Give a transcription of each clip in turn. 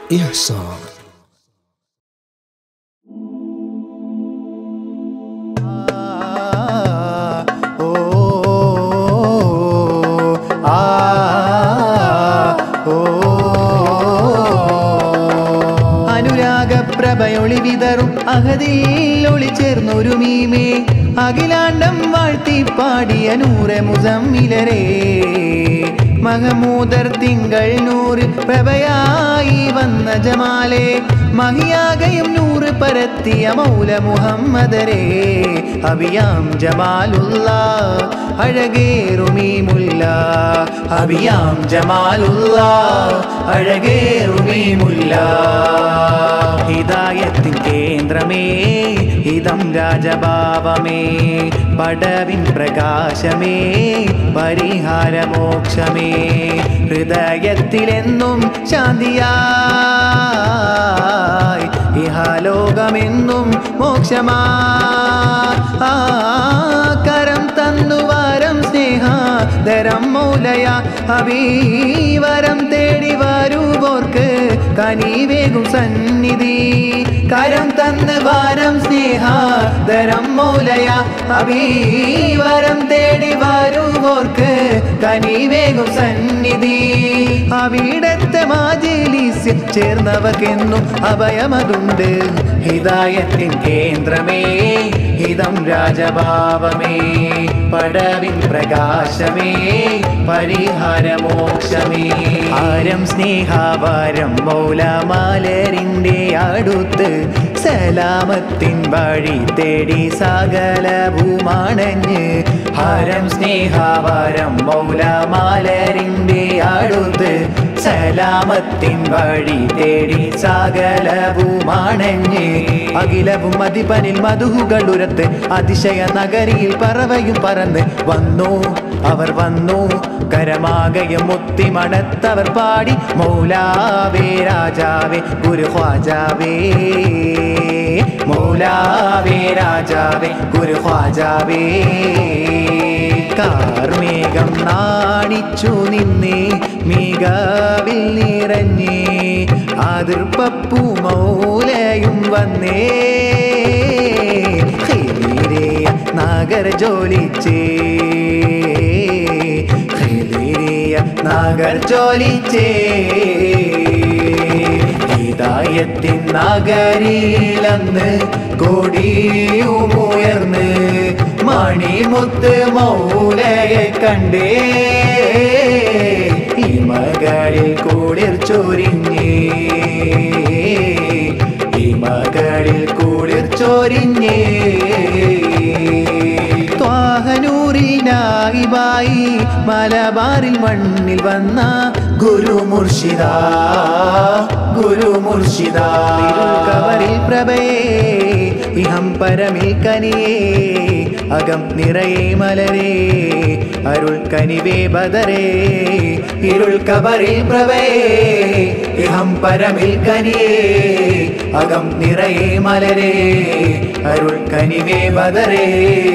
إحصاء ഓ ആ ഓ അനുരാഗപ്രഭയൊളി വിതറും അഹതിൽ ഒളി ചേർന്നൊരു മീമേ അഖിലാണ്ടം വാഴ്ത്തി പാടിയ നൂറെ മുസമ്മിലരേ മഹമൂദർ തിങ്കൾ നൂറ് പ്രഭയായി വന്ന ജമാലെ മഹിയാകയും നൂറ് പരത്തിയ മൗല മുഹമ്മദരേ അബിയാം ജമാലുള്ള അഴകേറുമീ മുല്ല അബിയാം ജമാലുള്ള അഴകേറുമീ മുല്ല ഹിദായത്തിൻ കേന്ദ്രമേ ഹിതം രാജഭാവമേ പടവിൻ പ്രകാശമേ പരിഹാരമോക്ഷമേ ഹൃദയത്തിലെന്നും ശാന്തിയായി ഇഹലോകമെന്നും മോക്ഷമാ ആ, കരം തന്നു വാരം സ്നേഹ ദരം മൂലയ അഭീവരം തേടി വരുവോർക്ക് കനിവേകും സന്നിധി കരം തന്ന് വാരം സ്നേഹ ദരം മൂലയ അഭീവരം തേടി വരുവോർക്ക് കനിവേകും സന്നിധി അവിടത്തെ മാജിലിസ് ചേർന്നവർക്കെന്നും അഭയമതുണ്ട് ഹിദായത്തിൻ കേന്ദ്രമേ ഹിതം രാജഭാവമേ പടവിൻ പ്രകാശമേ പരിഹാരമോക്ഷമേ ആരം സ്നേഹാവാരം മൗലമാലരിൻ്റെ അടുത്ത് സലാമത്തിൻ വഴി തേടി സകല ഭൂമാണഞ്ഞ് ഹാരം സ്നേഹാവാരം മൗലമാലരിൻ്റെ അടുത്ത് സലാമത്തിൻ വഴി തേടി സകല ഭൂമാണഞ്ഞ് അഖിലവും മതിപനിൽ മധുഹുകളുരത്ത് അതിശയ നഗരിയിൽ പറവയും പറന്ന് വന്നു അവർ വന്നു കരമാകയും മുത്തി മണത്തവർ പാടി മൗലാവേ രാജാവേ ഗുരു ഖ്വാജാവേ മൗലാവേ രാജാവേ ഗുരു ഖ്വാജാവേ കാർമേഘം നാണിച്ചു നിന്നേ മികവിൽ നിറഞ്ഞേ അതിർപ്പപ്പു മൗലയും വന്നേ ഖിദിരേയ നാഗർ ജോലിച്ചേ ഖിദിരേയ നാഗർ ജോലിച്ചേ ഹിദായത്തിൻ നഗരിയിലന്ന് കൊടിയുമുയർന്ന് മണിമുത്ത് മൗലയെ കണ്ടേ ഈ മകളിൽ കുളിർ ചൊരിഞ്ഞേ ഈ മകളിൽ കുളിർ ചൊരിഞ്ഞേ ത്വാഹനൂറിനായിബായി മലബാറിൽ മണ്ണിൽ വന്ന ഗുരു മുർഷിദ ഗുരു മുർഷിദ കവറിൽ പ്രഭയേ ഇഹം പരമിൽ കനിയേ അകം നിറയെ മലരേ അരുൾ കനിവേ ബദരേ ഇരുൾ കബറിൽ പ്രഭയേ ഇഹം പരമിൽ കനിയേ അകം നിറയെ മലരേ അരുൾ കനിവേ ബദരേ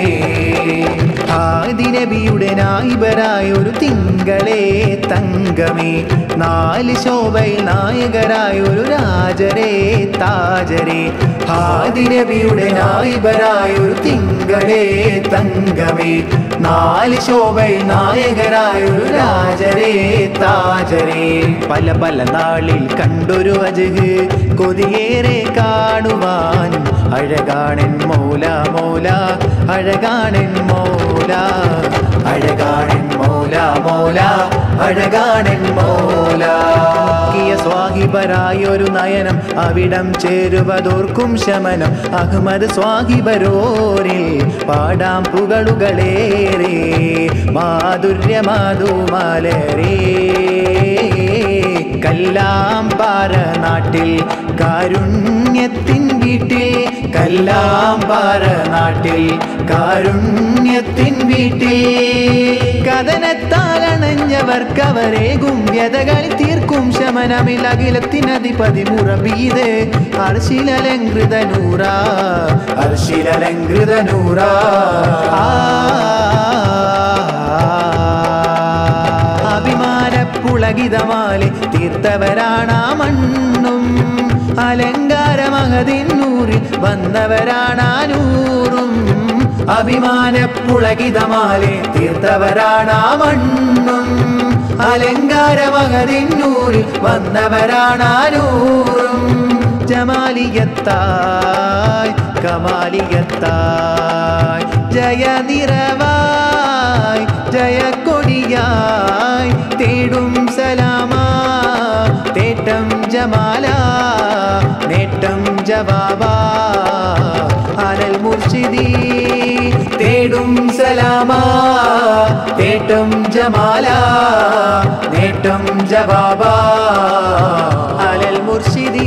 ആദിനബിയുടെ നായിബരായ ഒരു തിങ്കളേ തങ്കമേ നാല് ശോഭയിൽ നായകരായ ഒരു രാജരേ താജരേ ആദിനബിയുടെ നായിബരായ ഒരു തിങ്കളേ തങ്കമേ നാല് ശോഭയിൽ നായകരായ ഒരു രാജരേ താജരേ പല പല നാളിൽ കണ്ടൊരു അജഹ് കൊതിയേറെ കാണുവാൻ അഴകാണൻ മൗല മൗല അഴകാണൻ മൗല അഴകാണൻ മൗല മൗല അഴകാണൻ മൗല കിയ സ്വാഹിബരായൊരു നയനം അവിടം ചേരുവതോർക്കും ശമനം അഹമ്മദ് സ്വാഹിബരോരിൽ പാടാം പുകളുകളേറെ മാധുര്യ മാധുമലരേ കല്ലാം പാറ നാട്ടിൽ കാരുണ്യത്തിൻ വീട്ടിൽ കല്ലാം പാറ നാട്ടിൽ കാരുണ്യത്തിൻ വീട്ടിൽ കഥനത്താലണഞ്ഞവർക്കവരേകും വ്യതകളിൽ തീർക്കും ശമനമിൽ അഖിലത്തിനധിപതി മുറബീത് അർശിലലങ്കൃത നൂറ അർശിലലങ്കൃത നൂറ അഭിമാന പുളകിതമാലെ തീർത്തവരാണാ മണ്ണും അലങ്കാരമഹതിന്നൂറിൽ വന്നവരാണാനൂറും അഭിമാന പുളകിതമാലെ തീർത്തവരാണാ മണ്ണും അലങ്കാരമഹതിന്നൂറിൽ വന്നവരാണാനൂറും ജമാലിയത്തായ് കമാലിയത്തായ് ജയനിറവായ് ജയക്കൊടിയായ് തേടും സലാമാ തേട്ടം ജമാല നേട്ടം ജവാബാ അനൽ മുർഷിദി തേടും സലാമാ തേട്ടം ജമാല നേട്ടം ജവാബാ അലൽ മുർഷിദി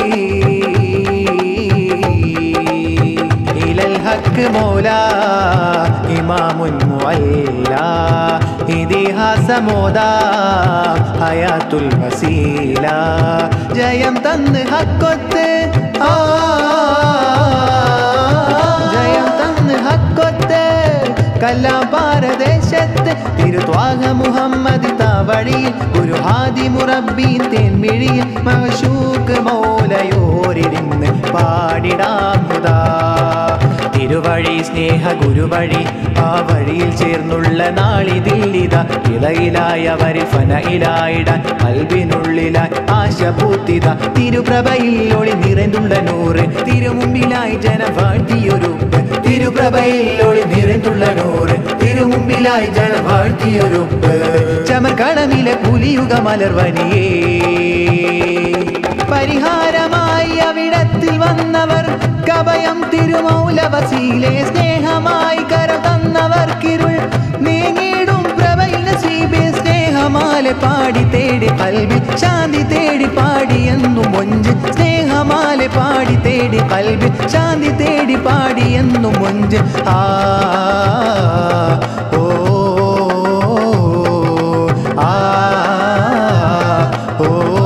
إلى الحق مولا إمام معلى ഇതിഹാസ മോദ ഹയാത്തുൽ വസീല ജയം തന്ന് ഹക്കൊത്ത് ആ ജയം തന്ന് ഹക്കൊത്ത് കല്ലാം പാരദേശത്ത് തിരുത്വാഹ മുഹമ്മദ് താവഴിയിൽ ഒരു ഹാദി മുറബീൻ തേൻമിഴിയിൽ മഹശൂക്ക് മൗലയോരിരുന്ന് പാടിടാം മുതാ തിരുവഴി സ്നേഹ ഗുരുവഴി ആ വഴിയിൽ ചേർന്നുള്ള നാളിതില്ലിത ഇളയിലായവരിൽ ഫനയിലായിടാൻ കൽവിനുള്ളിലായി ആശ പൂത്തിത തിരുപ്രഭയിൽ ഒളി നിറഞ്ഞുള്ള നൂറ് തിരുമുമ്പിലായി ജനം വാഴ്ത്തിയൊരുപ്പ് തിരുപ്രഭയിൽ ഒളി നിറഞ്ഞുള്ള നൂറ് തിരുമുമ്പിലായി ജനം വാഴ്ത്തിയൊരുപ്പ് ചമർക്കടമിലെ പുലിയുഗ മലർവനിയേ പരിഹാരമായി അവിടത്തിൽ വന്നവർ കവയം തിരുമൗലവസീലെ സ്നേഹമായി കര തന്നവർക്കിരുൾ നീങ്ങിടും പ്രഭയിൽ നസീബെ സ്നേഹമാലെ പാടി തേടി കൽവിൽ ശാന്തി തേടി പാടി എന്നും മൊഞ്ച് സ്നേഹമാലെ പാടി തേടി കൽവിൽ ശാന്തി തേടി പാടി എന്നും മൊഞ്ച് ആ ഓ ആ ഓ